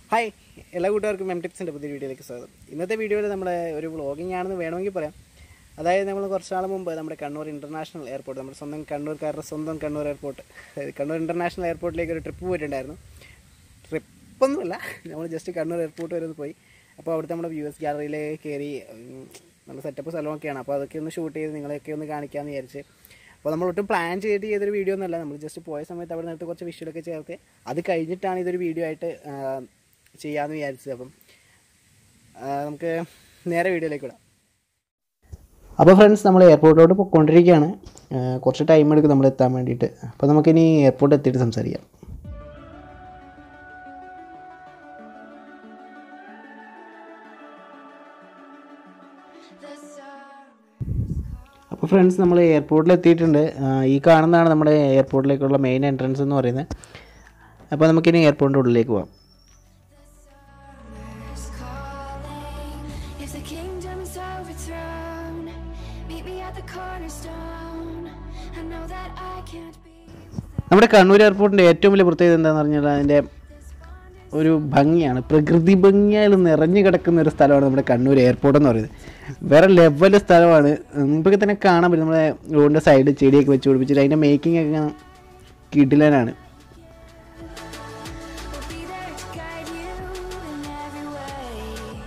Hi എല്ലാ കൂട്ടുകാർക്കും M ടിപ്സിൻ്റെ പുതിയ വീഡിയോയിലേക്ക് സ്വാഗതം ഇന്നത്തെ വീഡിയോയിൽ നമ്മുടെ ഒരു വ്ളോഗിംഗ് ആണെന്ന് വേണമെങ്കിൽ പറയാം അതായത് നമ്മൾ കുറച്ച് നാൾ മുമ്പ് നമ്മുടെ കണ്ണൂർ ഇൻ്റർനാഷണൽ എയർപോർട്ട് നമ്മുടെ സ്വന്തം കണ്ണൂർക്കാരുടെ സ്വന്തം കണ്ണൂർ എയർപോർട്ട് അതായത് കണ്ണൂർ ഇൻ്റർനാഷണൽ എയർപോർട്ടിലേക്ക് ഒരു ട്രിപ്പ് പോയിട്ടുണ്ടായിരുന്നു ട്രിപ്പൊന്നുമല്ല നമ്മൾ ജസ്റ്റ് കണ്ണൂർ എയർപോർട്ട് വരെ ഒന്ന് പോയി അപ്പോൾ അവിടുത്തെ നമ്മുടെ വ്യൂ എസ് ഗാലറിയിലേക്ക് കയറി ഉം, നല്ല സെറ്റപ്പ് സ്ഥലമൊക്കെയാണ് അപ്പോൾ അതൊക്കെ ഒന്ന് ഷൂട്ട് ചെയ്ത് നിങ്ങളെയൊക്കെ ഒന്ന് കാണിക്കാമെന്ന് വിചാരിച്ച് അപ്പോൾ നമ്മൾ ഒട്ടും പ്ലാൻ ചെയ്തിട്ട് ചെയ്തൊരു വീഡിയോ ഒന്നുമല്ല നമ്മൾ ജസ്റ്റ് പോയ സമയത്ത് അവിടെ നിന്നിട്ട് കുറച്ച് വിഷ്വലൊക്കെ ചേർത്ത് അത് കഴിഞ്ഞിട്ടാണ് ഇതൊരു വീഡിയോ ആയിട്ട് ആ, ചെയ്യാമെന്ന് വിചാരിച്ചത് അപ്പം ആ, നമുക്ക് നേരെ വീഡിയോയിലേക്ക് വിടാം അപ്പോൾ ഫ്രണ്ട്സ് നമ്മൾ എയർപോർട്ടിലോട്ട് പോയിക്കൊണ്ടിരിക്കുകയാണ് ആ, കുറച്ച് ടൈം എടുക്കും നമ്മൾ എത്താൻ വേണ്ടിയിട്ട് അപ്പോൾ നമുക്കിനി എയർപോർട്ട് എത്തിയിട്ട് സംസാരിക്കാം അപ്പോൾ ഫ്രണ്ട്സ് നമ്മൾ എയർപോർട്ടിൽ എത്തിയിട്ടുണ്ട് ആ, ഈ കാണുന്നതാണ് നമ്മുടെ എയർപോർട്ടിലേക്കുള്ള മെയിൻ എൻട്രൻസ് എന്ന് പറയുന്നത് അപ്പോൾ നമുക്കിനി എയർപോർട്ടിൻ്റെ ഉള്ളിലേക്ക് പോകാം Summer's calling. If the kingdom is overthrown, meet me at the cornerstone. I know that I can't be. നമ്മുടെ കണ്ണൂർ എയർപോർട്ടിൻ്റെ ഏറ്റവും വലിയ പ്രത്യേകത എന്താണെന്ന് പറഞ്ഞാൽ അതിൻ്റെ ഒരു ഭംഗിയാണ് പ്രകൃതി ഭംഗിയാൽ നിറഞ്ഞു കിടക്കുന്ന ഒരു സ്ഥലമാണ് നമ്മുടെ കണ്ണൂർ എയർപോർട്ട് എന്ന് പറയുന്നത് വേറെ ലെവൽ സ്ഥലമാണ് മുമ്പൊക്കെ തന്നെ കാണാൻ പറ്റും നമ്മുടെ റോഡിൻ്റെ സൈഡ് ചെടിയൊക്കെ വെച്ച് പിടിപ്പിച്ചിട്ട് അതിൻ്റെ മേക്കിംഗ് ഒക്കെ കിടിലനാണ് We'll be there to guide you in every way.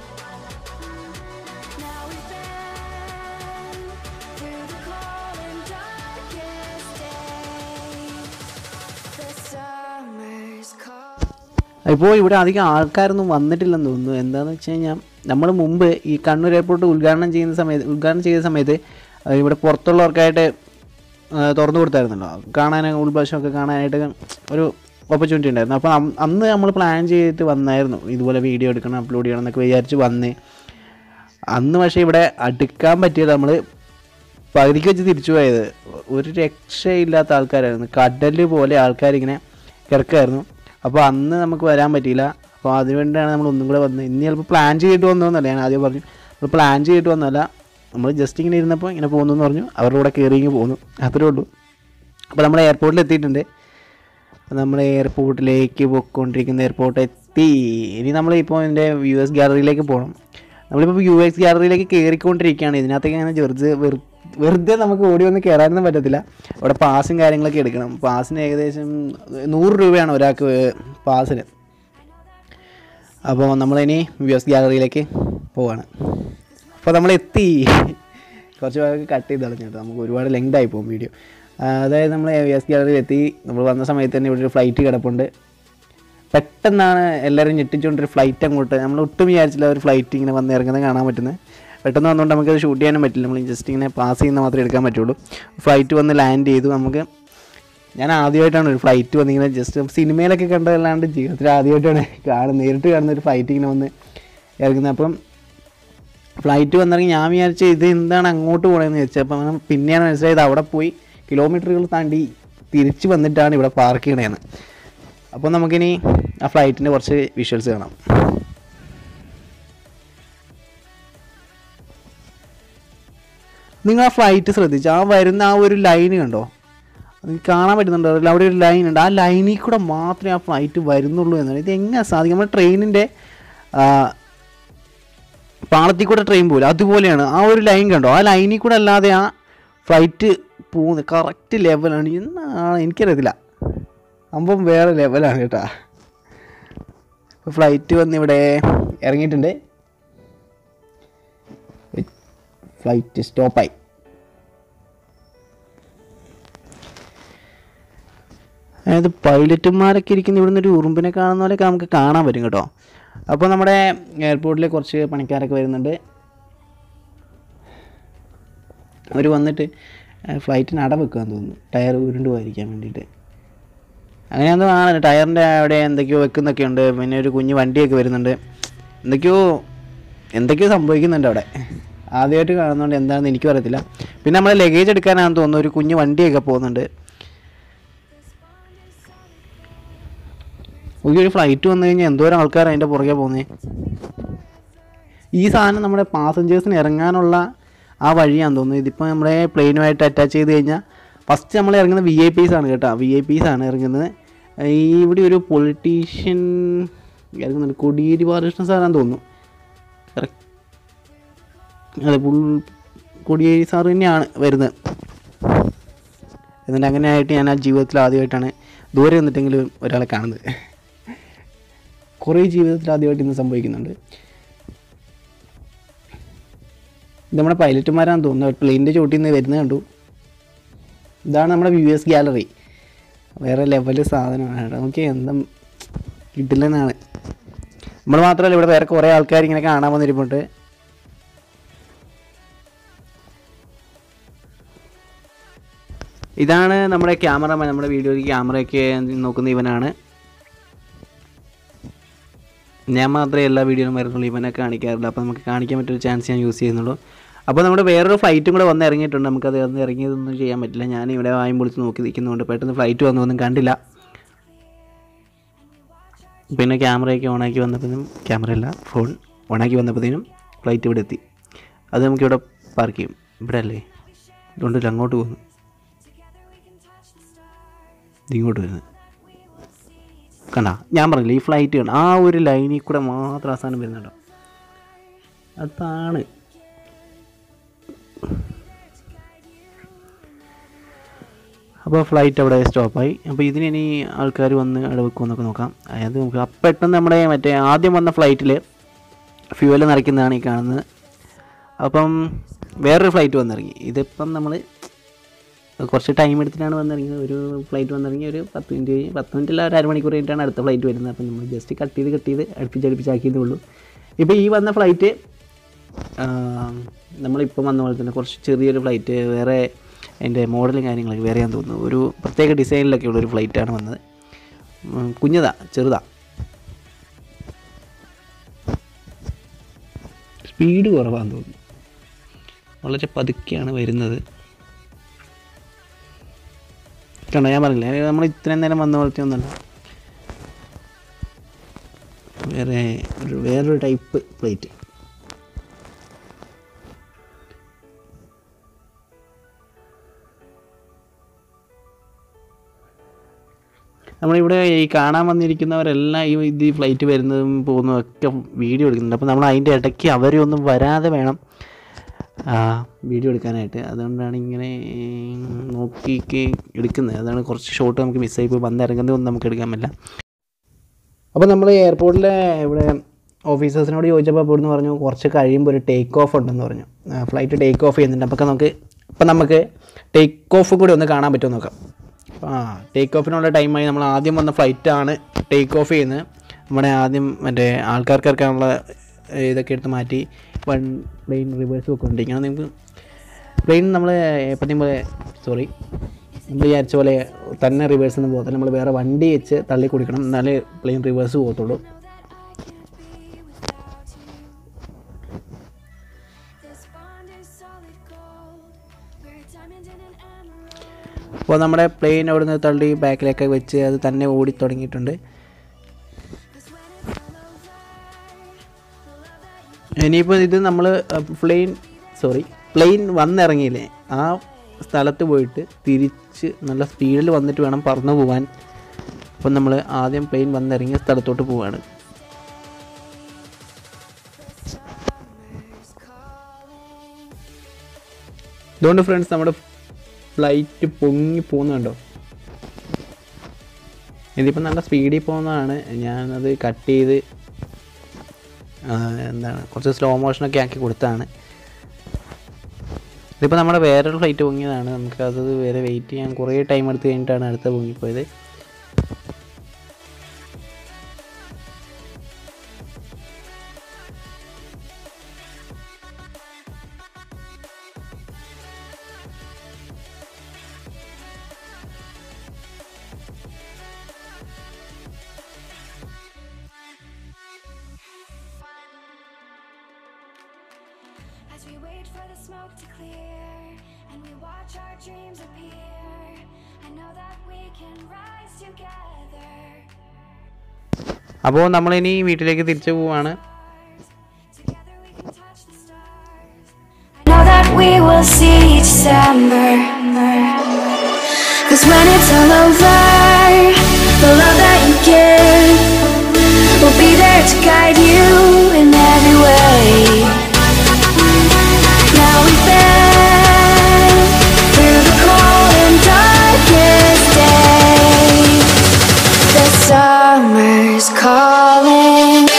Now we've been through the cold and darkest days. The summer's calling. ഇപ്പോൾ ഇവിടെ അധികം ആൾക്കാരൊന്നും വന്നിട്ടില്ലെന്ന് തോന്നുന്നു എന്താണെന്ന് വെച്ച് കഴിഞ്ഞാൽ നമ്മൾ മുമ്പ് ഈ കണ്ണൂർ എയർപോർട്ട് ഉദ്ഘാടനം ചെയ്യുന്ന സമയത്ത് ഉദ്ഘാടനം ചെയ്ത സമയത്ത് അത് ഇവിടെ പുറത്തുള്ളവർക്കായിട്ട് ആ, തുറന്നു കൊടുത്തായിരുന്നല്ലോ കാണാൻ ഉൾഭാഷമൊക്കെ കാണാനായിട്ട് ഒരു ഓപ്പർച്യൂണിറ്റി ഉണ്ടായിരുന്നു അപ്പോൾ അം- അന്ന് നമ്മൾ പ്ലാൻ ചെയ്തിട്ട് വന്നായിരുന്നു ഇതുപോലെ വീഡിയോ എടുക്കണം അപ്ലോഡ് ചെയ്യണം എന്നൊക്കെ വിചാരിച്ച് വന്ന് അന്ന് പക്ഷേ ഇവിടെ അടുക്കാൻ പറ്റിയത് നമ്മൾ പകുതിക്ക് വെച്ച് തിരിച്ചു പോയത് ഒരു രക്ഷയില്ലാത്ത ആൾക്കാരായിരുന്നു കടൽ പോലെ ആൾക്കാരിങ്ങനെ കിടക്കായിരുന്നു അപ്പോൾ അന്ന് നമുക്ക് വരാൻ പറ്റിയില്ല അപ്പോൾ അതിനുവേണ്ടിയാണ് നമ്മൾ ഒന്നും കൂടെ വന്നത് ഇനി ചിലപ്പോൾ പ്ലാൻ ചെയ്തിട്ട് വന്നതെന്നല്ല ഞാൻ ആദ്യം പറഞ്ഞു നമ്മൾ പ്ലാൻ ചെയ്തിട്ട് വന്നതല്ല നമ്മൾ ജസ്റ്റ് ഇങ്ങനെ ഇരുന്നപ്പോൾ ഇങ്ങനെ പോകുന്നു എന്ന് പറഞ്ഞു അവരുടെ കൂടെ കയറി ഇങ്ങ് പോന്നു അത്രേ ഉള്ളൂ അപ്പോൾ നമ്മൾ എയർപോർട്ടിൽ എത്തിയിട്ടുണ്ട് അപ്പോൾ നമ്മൾ എയർപോർട്ടിലേക്ക് പോയിക്കൊണ്ടിരിക്കുന്ന എയർപോർട്ട് എത്തി ഇനി നമ്മളിപ്പോൾ ഇതിൻ്റെ യു എസ് ഗാലറിയിലേക്ക് പോകണം നമ്മളിപ്പോൾ യു എസ് ഗാലറിയിലേക്ക് കയറിക്കൊണ്ടിരിക്കുകയാണ് ഇതിനകത്തേക്ക് അങ്ങനെ വെറുതെ വെറു- വെറുതെ നമുക്ക് ഓടി വന്ന് കയറാനൊന്നും പറ്റത്തില്ല അവിടെ പാസും കാര്യങ്ങളൊക്കെ എടുക്കണം പാസിന് ഏകദേശം നൂറ് രൂപയാണ് ഒരാൾക്ക് പാസിന് അപ്പോൾ നമ്മളിനി യു എസ് ഗാലറിയിലേക്ക് പോവാണ് അപ്പോൾ നമ്മൾ എത്തി കുറച്ച് ഭാഗമൊക്കെ കട്ട് ചെയ്ത് കളഞ്ഞു കേട്ടോ നമുക്ക് ഒരുപാട് ലെങ്ത് ആയി പോകും വീഡിയോ അതായത് നമ്മൾ യു എസ് ഗാലറിയിൽ എത്തി നമ്മൾ വന്ന സമയത്ത് തന്നെ ഇവിടെ ഒരു ഫ്ലൈറ്റ് കിടപ്പുണ്ട് പെട്ടെന്നാണ് എല്ലാവരും ഞെട്ടിച്ചുകൊണ്ടൊരു ഫ്ലൈറ്റ് അങ്ങോട്ട് നമ്മൾ ഒട്ടും വിചാരിച്ചില്ല ഒരു ഫ്ലൈറ്റ് ഇങ്ങനെ വന്ന് ഇറങ്ങുന്നത് കാണാൻ പറ്റുന്നത് പെട്ടെന്ന് വന്നുകൊണ്ട് നമുക്കത് ഷൂട്ട് ചെയ്യാനും പറ്റില്ല നമ്മൾ ജസ്റ്റ് ഇങ്ങനെ പാസ് ചെയ്യുന്ന മാത്രമേ എടുക്കാൻ പറ്റുള്ളൂ ഫ്ലൈറ്റ് വന്ന് ലാൻഡ് ചെയ്തു നമുക്ക് ഞാൻ ആദ്യമായിട്ടാണ് ഒരു ഫ്ലൈറ്റ് വന്നിങ്ങനെ ജസ്റ്റ് സിനിമയിലൊക്കെ കണ്ടതല്ലാണ്ട് ജീവിതത്തിൽ ആദ്യമായിട്ടാണ് കാണുന്നത് നേരിട്ട് കാണുന്ന ഒരു ഫ്ലൈറ്റ് ഇങ്ങനെ വന്ന് ഇറങ്ങുന്നത് അപ്പം ഫ്ലൈറ്റ് വന്നിറങ്ങി ഞാൻ വിചാരിച്ചു ഇത് എന്താണ് അങ്ങോട്ട് പോകണമെന്ന് ചോദിച്ചത് അപ്പം അങ്ങനെ പിന്നെയാണ് മനസ്സിലായത് അവിടെ പോയി കിലോമീറ്ററുകൾ താണ്ടി തിരിച്ച് വന്നിട്ടാണ് ഇവിടെ പാർക്ക് ചെയ്യണതെന്ന് അപ്പോൾ നമുക്കിനി ആ ഫ്ലൈറ്റിൻ്റെ കുറച്ച് വിഷ്വൽസ് കാണാം നിങ്ങൾ ആ ഫ്ലൈറ്റ് ശ്രദ്ധിച്ചു ആ വരുന്ന ആ ഒരു ലൈൻ കണ്ടോ അത് കാണാൻ പറ്റുന്നുണ്ടോ അതിൽ അവിടെ ഒരു ലൈൻ ഉണ്ട് ആ ലൈനിൽ കൂടെ മാത്രമേ ആ ഫ്ലൈറ്റ് വരുന്നുള്ളൂ എന്നാണ് ഇത് എങ്ങനെ സാധിക്കും നമ്മുടെ ട്രെയിനിൻ്റെ പാളത്തിൽ കൂടെ ട്രെയിൻ പോലെ അതുപോലെയാണ് ആ ഒരു ലൈൻ കണ്ടോ ആ ലൈനിൽ കൂടെ അല്ലാതെ ആ ഫ്ലൈറ്റ് പോകുന്നത് കറക്റ്റ് ലെവലാണ് എന്നാണ് എനിക്കറിയത്തില്ല സംഭവം വേറെ ലെവലാണ് കേട്ടോ ഇപ്പോൾ ഫ്ലൈറ്റ് വന്ന് ഇവിടെ ഇറങ്ങിയിട്ടുണ്ട് ഫ്ലൈറ്റ് സ്റ്റോപ്പായി അതായത് പൈലറ്റുമാരൊക്കെ ഇരിക്കുന്ന ഇവിടുന്ന് ഒരു ഉറുമ്പിനെ കാണുന്ന പോലെയൊക്കെ നമുക്ക് കാണാൻ പറ്റും കേട്ടോ അപ്പോൾ നമ്മുടെ എയർപോർട്ടിൽ കുറച്ച് പണിക്കാരൊക്കെ വരുന്നുണ്ട് അവർ വന്നിട്ട് ഫ്ലൈറ്റിന് അട വെക്കുകയെന്ന് തോന്നുന്നു ടയർ ഉരുണ്ട് പോയിരിക്കാൻ വേണ്ടിയിട്ട് അങ്ങനെയൊന്നും ആണ് ടയറിൻ്റെ അവിടെ എന്തൊക്കെയോ വെക്കുന്നൊക്കെ ഉണ്ട് പിന്നെ ഒരു കുഞ്ഞു വണ്ടിയൊക്കെ വരുന്നുണ്ട് എന്തൊക്കെയോ എന്തൊക്കെയോ സംഭവിക്കുന്നുണ്ട് അവിടെ ആദ്യമായിട്ട് കാണുന്നതുകൊണ്ട് എന്താണെന്ന് എനിക്കും അറിയത്തില്ല പിന്നെ നമ്മൾ ലഗേജ് എടുക്കാനാണെന്ന് തോന്നുന്നു ഒരു കുഞ്ഞു വണ്ടിയൊക്കെ പോകുന്നുണ്ട് ഒരു ഫ്ലൈറ്റ് വന്നു കഴിഞ്ഞാൽ എന്തോരം ആൾക്കാർ അതിൻ്റെ പുറകെ പോകുന്നത് ഈ സാധനം നമ്മുടെ പാസഞ്ചേഴ്സിന് ഇറങ്ങാനുള്ള ആ വഴിയാന്ന് തോന്നുന്നു ഇതിപ്പോൾ നമ്മുടെ പ്ലെയിനുമായിട്ട് അറ്റാച്ച് ചെയ്ത് കഴിഞ്ഞാൽ ഫസ്റ്റ് നമ്മൾ ഇറങ്ങുന്നത് വി ഐ പീസ് ആണ് കേട്ടോ വി ഐ പീസ് ആണ് ഇറങ്ങുന്നത് ഈ ഇവിടെ ഒരു പൊളിറ്റീഷ്യൻ കേൾക്കുന്നുണ്ട് കൊടിയേരി ബാലകൃഷ്ണൻ സാറാന്ന് തോന്നുന്നു കറക്റ്റ് അതെ പുൾ കൊടിയേരി സാറ് തന്നെയാണ് വരുന്നത് എന്നിട്ട് അങ്ങനെ ആയിട്ട് ഞാൻ ആ ജീവിതത്തിൽ ആദ്യമായിട്ടാണ് ദൂരെ നിന്നിട്ടെങ്കിലും ഒരാളെ കാണുന്നത് കുറേ ജീവിതത്തിൽ ആദ്യമായിട്ട് ഇന്ന് സംഭവിക്കുന്നുണ്ട് ഇത് നമ്മുടെ പൈലറ്റുമാരാണെന്ന് തോന്നുന്നു പ്ലെയിനിൻ്റെ ചോട്ടിൽ നിന്ന് വരുന്നത് കണ്ടു ഇതാണ് നമ്മുടെ വി എസ് ഗാലറി വേറെ ലെവല് സാധനമാണ് കേട്ടോ നമുക്ക് എന്താ കിട്ടില്ലെന്നാണ് നമ്മൾ മാത്രമല്ല ഇവിടെ വേറെ കുറേ ആൾക്കാർ ഇങ്ങനെ കാണാൻ വന്നിരിപ്പുണ്ട് ഇതാണ് നമ്മുടെ ക്യാമറമാൻ നമ്മുടെ വീഡിയോയിൽ ക്യാമറയൊക്കെ നോക്കുന്ന ഇവനാണ് ഞാൻ മാത്രമേ എല്ലാ വീഡിയോയിലും വരുന്നുള്ളൂ ഇവനെ കാണിക്കാറില്ല അപ്പോൾ നമുക്ക് കാണിക്കാൻ പറ്റൊരു ചാൻസ് ഞാൻ യൂസ് ചെയ്യുന്നുള്ളൂ അപ്പോൾ നമ്മുടെ വേറൊരു ഫ്ലൈറ്റും കൂടെ വന്ന് ഇറങ്ങിയിട്ടുണ്ട് നമുക്കത് വന്ന് ഇറങ്ങിയതൊന്നും ചെയ്യാൻ പറ്റില്ല ഞാൻ ഇവിടെ വായും പൊളിച്ച് നോക്കി നിൽക്കുന്നുണ്ട് പെട്ടെന്ന് ഫ്ലൈറ്റ് വന്നു ഒന്നും കണ്ടില്ല പിന്നെ ക്യാമറയൊക്കെ ഓണാക്കി വന്നപ്പോഴും ക്യാമറ അല്ല ഫോൺ ഓണാക്കി വന്നപ്പോഴത്തേനും ഫ്ലൈറ്റ് ഇവിടെ എത്തി അത് നമുക്കിവിടെ പാർക്ക് ചെയ്യും ഇവിടെ അല്ലേ ഇതുകൊണ്ടില്ല അങ്ങോട്ട് പോകുന്നു ഇത് ഇങ്ങോട്ട് വരുന്നത് കണ്ട ഞാൻ പറഞ്ഞില്ല ഈ ഫ്ലൈറ്റ് കണ്ട ആ ഒരു ലൈനിൽ കൂടെ മാത്രം അവസാനം വരുന്നുണ്ടോ അതാണ് അപ്പോൾ ഫ്ലൈറ്റ് അവിടെ സ്റ്റോപ്പായി അപ്പോൾ ഇതിന് ഇനി ആൾക്കാർ വന്ന് ഇടവെക്കുമെന്നൊക്കെ നോക്കാം അതായത് നമുക്ക് അപ്പം പെട്ടെന്ന് നമ്മുടെ മറ്റേ ആദ്യം വന്ന ഫ്ലൈറ്റിൽ ഫ്യൂവൽ നിറയ്ക്കുന്നതാണ് ഈ കാണുന്നത് അപ്പം വേറൊരു ഫ്ലൈറ്റ് വന്നിറങ്ങി ഇതിപ്പം നമ്മൾ കുറച്ച് ടൈം എടുത്തിട്ടാണ് വന്നിറങ്ങിയത് ഒരു ഫ്ലൈറ്റ് വന്നിറങ്ങി ഒരു പത്ത് മിനിറ്റ് കഴിഞ്ഞ് പത്ത് മിനിറ്റില്ല ഒരു അരമണിക്കൂർ കഴിഞ്ഞിട്ടാണ് അടുത്ത ഫ്ലൈറ്റ് വരുന്നത് അപ്പം നമ്മൾ ജസ്റ്റ് കട്ട് ചെയ്ത് കട്ട് ചെയ്ത് അടുപ്പിച്ച് അടുപ്പിച്ചാക്കിയതേ ഉള്ളൂ ഇപ്പോൾ ഈ വന്ന ഫ്ലൈറ്റ് നമ്മളിപ്പോൾ വന്ന പോലെ തന്നെ കുറച്ച് ചെറിയൊരു ഫ്ലൈറ്റ് വേറെ അതിൻ്റെ മോഡലും കാര്യങ്ങളൊക്കെ വേറെയാന്ന് തോന്നുന്നു ഒരു പ്രത്യേക ഡിസൈനിലൊക്കെ ഉള്ള ഒരു ഫ്ലൈറ്റാണ് വന്നത് ഉം, കുഞ്ഞതാ ചെറുതാ സ്പീഡ് കുറവാന്ന് തോന്നുന്നു വളരെ പതുക്കെയാണ് വരുന്നത് കണ്ടോ ഞാൻ പറഞ്ഞില്ലേ നമ്മൾ ഇത്രയും നേരം വന്ന പോലത്തെ ഒന്നല്ല വേറെ ഒരു വേറൊരു ടൈപ്പ് പ്ലേറ്റ് നമ്മളിവിടെ ഈ കാണാൻ വന്നിരിക്കുന്നവരെല്ലാം ഈ ഇത് ഈ ഫ്ലൈറ്റ് വരുന്നതും പോകുന്നതും ഒക്കെ വീഡിയോ എടുക്കുന്നുണ്ട് അപ്പോൾ നമ്മൾ അതിൻ്റെ ഇടയ്ക്ക് അവരെ ഒന്നും വരാതെ വേണം ആ, വീഡിയോ എടുക്കാനായിട്ട് അതുകൊണ്ടാണ് ഇങ്ങനെ നോക്കി എടുക്കുന്നത് അതാണ് കുറച്ച് ഷോട്ട് നമുക്ക് മിസ്സായി പോയി വന്നിറങ്ങുന്നതൊന്നും നമുക്ക് എടുക്കാൻ പറ്റില്ല അപ്പോൾ നമ്മൾ എയർപോർട്ടിലെ ഇവിടെ ഓഫീസേഴ്സിനോട് ചോദിച്ചപ്പോൾ അപ്പോൾ ഇവിടുന്ന് പറഞ്ഞു കുറച്ച് കഴിയുമ്പോൾ ഒരു ടേക്ക് ഓഫ് ഉണ്ടെന്ന് പറഞ്ഞു ഫ്ലൈറ്റ് ടേക്ക് ഓഫ് ചെയ്യുന്നുണ്ട് അപ്പോൾ നമുക്ക് അപ്പം നമുക്ക് ടേക്ക് ഓഫ് കൂടി ഒന്ന് കാണാൻ പറ്റുമോ നോക്കാം ആ ടേക്ക് ഓഫിനുള്ള ടൈമായി നമ്മൾ ആദ്യം വന്ന ഫ്ലൈറ്റാണ് ടേക്ക് ഓഫ് ചെയ്യുന്നത് നമ്മുടെ ആദ്യം മറ്റേ ആൾക്കാർക്ക് ഇറക്കാനുള്ള ഇതൊക്കെ എടുത്ത് മാറ്റി വൺ പ്ലെയിൻ റിവേഴ്സും ഒക്കെ ഉണ്ട് ഇങ്ങനെ നിങ്ങൾക്ക് പ്ലെയിൻ നമ്മൾ എപ്പോഴത്തേക്കും പോലെ സോറി നമ്മൾ വിചാരിച്ച പോലെ തന്നെ റിവേഴ്സ് ഒന്നും പോകത്തില്ല നമ്മൾ വേറെ വണ്ടി വെച്ച് തള്ളി കുടിക്കണം എന്നാലേ പ്ലെയിൻ റിവേഴ്സ് പോകത്തുള്ളൂ This bond is solid gold. We're a diamond and an emerald. അപ്പോൾ നമ്മുടെ പ്ലെയിൻ അവിടെ നിന്ന് തള്ളി ബാക്കിലേക്ക് വെച്ച് അത് തന്നെ ഓടി തുടങ്ങിയിട്ടുണ്ട് Cause when it's all over, the love that you ഇനിയിപ്പോൾ ഇത് നമ്മൾ പ്ലെയിൻ സോറി പ്ലെയിൻ വന്നിറങ്ങിയില്ലേ ആ സ്ഥലത്ത് പോയിട്ട് തിരിച്ച് നല്ല സ്പീഡിൽ വന്നിട്ട് വേണം പറന്നു പോകാൻ അപ്പം നമ്മൾ ആദ്യം പ്ലെയിൻ വന്നിറങ്ങിയ സ്ഥലത്തോട്ട് പോവാണ് ഇതുകൊണ്ട് ഫ്രണ്ട്സ് നമ്മുടെ ഫ്ലൈറ്റ് പൊങ്ങി പോകുന്നുണ്ടോ ഇതിപ്പോൾ നല്ല സ്പീഡിൽ പോകുന്നതാണ് ഞാനത് കട്ട് ചെയ്ത് ആ, എന്താണ് കുറച്ച് സ്ലോ മോഷനൊക്കെ ആക്കി കൊടുത്താണ് ഇതിപ്പോൾ നമ്മുടെ വേറൊരു ഫ്ലൈറ്റ് പൊങ്ങിയതാണ് നമുക്ക് അത് വേറെ വെയിറ്റ് ചെയ്യാൻ കുറേ ടൈം എടുത്ത് കഴിഞ്ഞിട്ടാണ് അടുത്ത പൊങ്ങിപ്പോയത് As we wait for the smoke to clear and we watch our dreams appear, I know that we can rise together. അപ്പോൾ നമ്മളിനി വീട്ടിലേക്ക് തിരിച്ചു പോവാണ് Together we can touch the stars. I know that we will see each summer. Cause when it's all over, the love that you give will be there. to guide you in every way. Now we've been through the cold and darkest day. The summer's calling.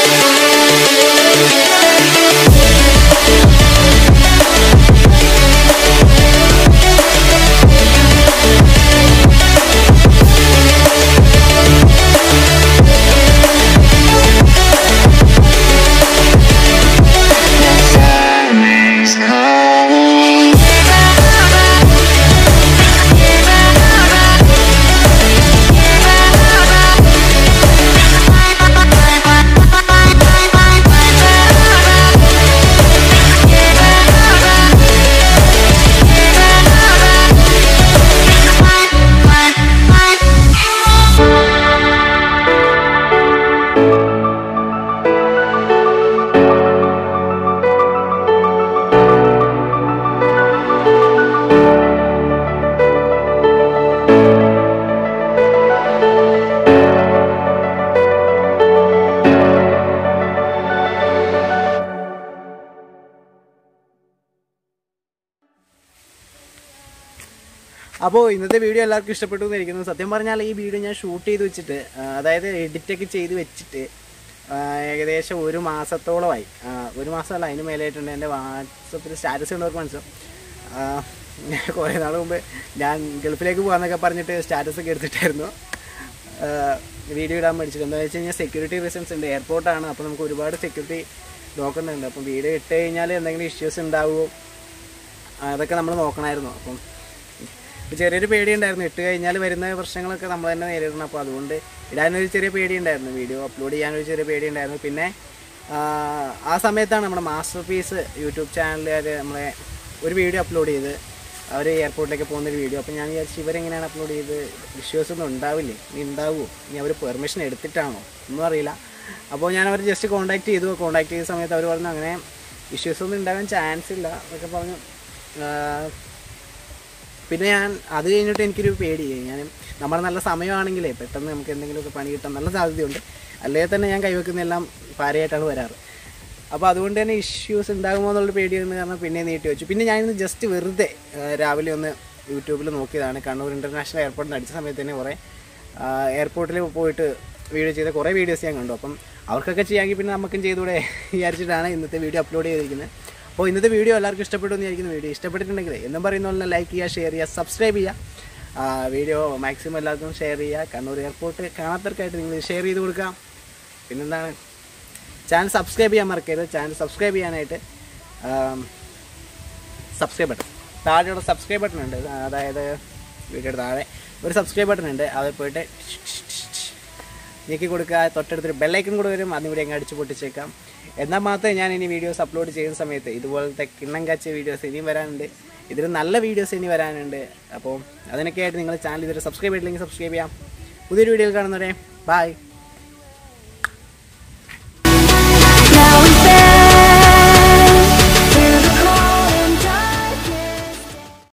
The summer's calling. അപ്പോൾ ഇന്നത്തെ video എല്ലാവർക്കും ഇഷ്ടപ്പെട്ടു എന്നിരിക്കുന്നു സത്യം പറഞ്ഞാൽ ഈ video ഞാൻ shoot ചെയ്ത് വെച്ചിട്ട് ആ, അതായത് എഡിറ്റൊക്കെ ചെയ്ത് വെച്ചിട്ട് ആ, ഏകദേശം ഒരു മാസത്തോളമായി ആ, ഒരു മാസമല്ല അതിന് മേലായിട്ടുണ്ട് എൻ്റെ വാട്സപ്പിൽ സ്റ്റാറ്റസ് ഉള്ളവർക്ക് മനസ്സിലാവും ആ, കുറേ നാൾ മുമ്പ് ഞാൻ ഗൾഫിലേക്ക് പോകാമെന്നൊക്കെ പറഞ്ഞിട്ട് സ്റ്റാറ്റസ് ഒക്കെ എടുത്തിട്ടായിരുന്നു വീഡിയോ ഇടാൻ പഠിച്ചിട്ട് എന്താ വെച്ച് കഴിഞ്ഞാൽ സെക്യൂരിറ്റി റീസൺസ് ഉണ്ട് എയർപോർട്ടാണ് അപ്പോൾ നമുക്ക് ഒരുപാട് സെക്യൂരിറ്റി നോക്കുന്നുണ്ട് അപ്പം വീഡിയോ ഇട്ട് കഴിഞ്ഞാൽ എന്തെങ്കിലും ഇഷ്യൂസ് ഉണ്ടാവുമോ അതൊക്കെ നമ്മൾ നോക്കണമായിരുന്നു അപ്പം ഒരു ചെറിയൊരു പേടിയുണ്ടായിരുന്നു ഇട്ട് കഴിഞ്ഞാൽ വരുന്ന പ്രശ്നങ്ങളൊക്കെ നമ്മൾ തന്നെ നേരിടണം അപ്പോൾ അതുകൊണ്ട് ഇടാനൊരു ചെറിയ പേടിയുണ്ടായിരുന്നു വീഡിയോ അപ്ലോഡ് ചെയ്യാനൊരു ചെറിയ പേടിയുണ്ടായിരുന്നു പിന്നെ ആ, ആ സമയത്താണ് നമ്മുടെ മാസ്റ്റർ പീസ് യൂട്യൂബ് ചാനലുകാർ നമ്മളെ ഒരു വീഡിയോ അപ്ലോഡ് ചെയ്ത് അവർ എയർപോർട്ടിലേക്ക് പോകുന്ന ഒരു വീഡിയോ അപ്പോൾ ഞാൻ വിചാരിച്ചു ഇവരെങ്ങനെയാണ് അപ്ലോഡ് ചെയ്ത് ഇഷ്യൂസ് ഒന്നും ഉണ്ടാവില്ലേ ഇനി ഉണ്ടാവുമോ ഇനി അവർ പെർമിഷൻ എടുത്തിട്ടാണോ ഒന്നും അറിയില്ല അപ്പോൾ ഞാൻ അവർ ജസ്റ്റ് കോൺടാക്ട് ചെയ്തു കോൺടാക്ട് ചെയ്ത സമയത്ത് അവർ പറഞ്ഞു അങ്ങനെ ഇഷ്യൂസ് ഒന്നും ഉണ്ടാകാൻ ചാൻസ് ഇല്ല എന്നൊക്കെ പറഞ്ഞു ആ, പിന്നെ ഞാൻ അത് കഴിഞ്ഞിട്ട് എനിക്കൊരു പേടിയായി ഞാൻ നമ്മൾ നല്ല സമയമാണെങ്കിലേ പെട്ടെന്ന് നമുക്ക് എന്തെങ്കിലുമൊക്കെ പണി കിട്ടാൻ നല്ല സാധ്യതയുണ്ട് അല്ലെങ്കിൽ തന്നെ ഞാൻ കൈവെക്കുന്നതെല്ലാം പാരയായിട്ടാണ് വരാറ് അപ്പോൾ അതുകൊണ്ട് തന്നെ ഇഷ്യൂസ് ഉണ്ടാകുമോ എന്നുള്ള പേടിയുണ്ട് കാരണം പിന്നെ നീട്ടി വെച്ചു പിന്നെ ഞാനിന്ന് ജസ്റ്റ് വെറുതെ ആ, രാവിലെ ഒന്ന് യൂട്യൂബിൽ നോക്കിയതാണ് കണ്ണൂർ ഇൻ്റർനാഷണൽ എയർപോർട്ടിൽ അടിച്ച സമയത്ത് തന്നെ കുറേ എയർപോർട്ടിൽ പോയിട്ട് വീഡിയോ ചെയ്ത കുറേ വീഡിയോസ് ഞാൻ കണ്ടു അപ്പം അവർക്കൊക്കെ ചെയ്യാമെങ്കിൽ പിന്നെ നമുക്കും ചെയ്തുകൂടെ വിചാരിച്ചിട്ടാണ് ഇന്നത്തെ വീഡിയോ അപ്ലോഡ് ചെയ്തിരിക്കുന്നത് അപ്പോൾ ഇന്നത്തെ വീഡിയോ എല്ലാവർക്കും ഇഷ്ടപ്പെട്ടു എന്ന് വിചാരിക്കുന്ന വീഡിയോ ഇഷ്ടപ്പെട്ടിട്ടുണ്ടെങ്കിൽ എന്നും പറയുന്ന പോലെ ലൈക്ക് ചെയ്യുക ഷെയർ ചെയ്യുക സബ്സ്ക്രൈബ് ചെയ്യുക ആ, വീഡിയോ മാക്സിമം എല്ലാവർക്കും ഷെയർ ചെയ്യുക കണ്ണൂർ എയർപോർട്ട് കാണാത്തവർക്കായിട്ട് നിങ്ങൾ ഷെയർ ചെയ്ത് കൊടുക്കുക പിന്നെന്താണ് ചാനൽ സബ്സ്ക്രൈബ് ചെയ്യാൻ മറക്കരുത് ചാനൽ സബ്സ്ക്രൈബ് ചെയ്യാനായിട്ട് സബ്സ്ക്രൈബ് ബട്ടൺ താഴെയുള്ള സബ്സ്ക്രൈബ് ബട്ടൺ ഉണ്ട് അതായത് വീഡിയോയുടെ താഴെ ഒരു സബ്സ്ക്രൈബ് ബട്ടൺ ഉണ്ട് അതിൽ പോയിട്ട് നീക്കി കൊടുക്കുക തൊട്ടടുത്തൊരു ബെല്ലൈക്കൺ കൂടെ വരും അതും കൂടി അങ്ങ് അടിച്ച് പൊട്ടിച്ചേക്കാം എന്നാൽ മാത്രമേ ഞാൻ ഇനി വീഡിയോസ് അപ്ലോഡ് ചെയ്യുന്ന സമയത്ത് ഇതുപോലത്തെ കിണ്ണം കാച്ച വീഡിയോസ് ഇനിയും വരാനുണ്ട് ഇതിൽ നല്ല വീഡിയോസ് ഇനി വരാനുണ്ട് അപ്പോൾ അതിനൊക്കെ ആയിട്ട് നിങ്ങൾ ചാനൽ ഇതുവരെ സബ്സ്ക്രൈബ് ചെയ്തില്ലെങ്കിൽ സബ്സ്ക്രൈബ് ചെയ്യാം പുതിയൊരു വീഡിയോയിൽ കാണുന്നവരെ ബൈ